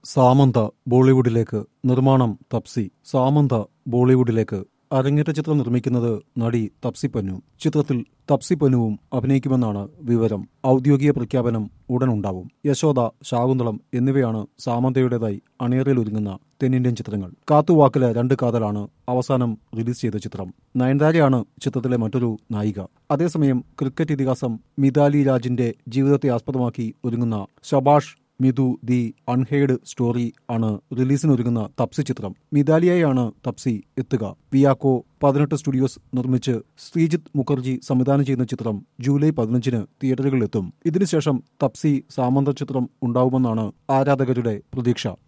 സാമന്ത ബോളിവുഡിലേക്ക് നിർമ്മാണം തപ്സി സാമന്ത ബോളിവുഡിലേക്ക് അരങ്ങേറ്റ ചിത്രം നിർമ്മിക്കുന്നത് നടി തപ്സി പന്നു ചിത്രത്തിൽ തപ്സി പന്നുവും അഭിനയിക്കുമെന്നാണ് വിവരം ഔദ്യോഗിക പ്രഖ്യാപനം ഉടനുണ്ടാവും യശോദ ശാകുന്തളം എന്നിവയാണ് സാമന്തയുടേതായി അണിയറയിൽ ഒരുങ്ങുന്ന തെന്നിന്ത്യൻ ചിത്രങ്ങൾ കാത്തുവാക്കിലെ രണ്ട് കാതലാണ് അവസാനം റിലീസ് ചെയ്ത ചിത്രം നയൻതാരയാണ് ചിത്രത്തിലെ മറ്റൊരു നായിക അതേസമയം ക്രിക്കറ്റ് ഇതിഹാസം മിതാലി രാജിന്റെ ജീവിതത്തെ ആസ്പദമാക്കി ഒരുങ്ങുന്ന ശബാഷ് മിതു ദി അൺഹെയ്ഡ് സ്റ്റോറി ആണ് റിലീസിനൊരുങ്ങുന്ന തപ്സി ചിത്രം മിതാലിയായാണ് തപ്സി എത്തുക വിയാക്കോ പതിനെട്ട് സ്റ്റുഡിയോസ് നിർമ്മിച്ച് ശ്രീജിത്ത് മുഖർജി സംവിധാനം ചെയ്യുന്ന ചിത്രം ജൂലൈ പതിനഞ്ചിന് തിയേറ്ററുകളിലെത്തും ഇതിനുശേഷം തപ്സി സാമന്ത ചിത്രം ഉണ്ടാവുമെന്നാണ് ആരാധകരുടെ പ്രതീക്ഷ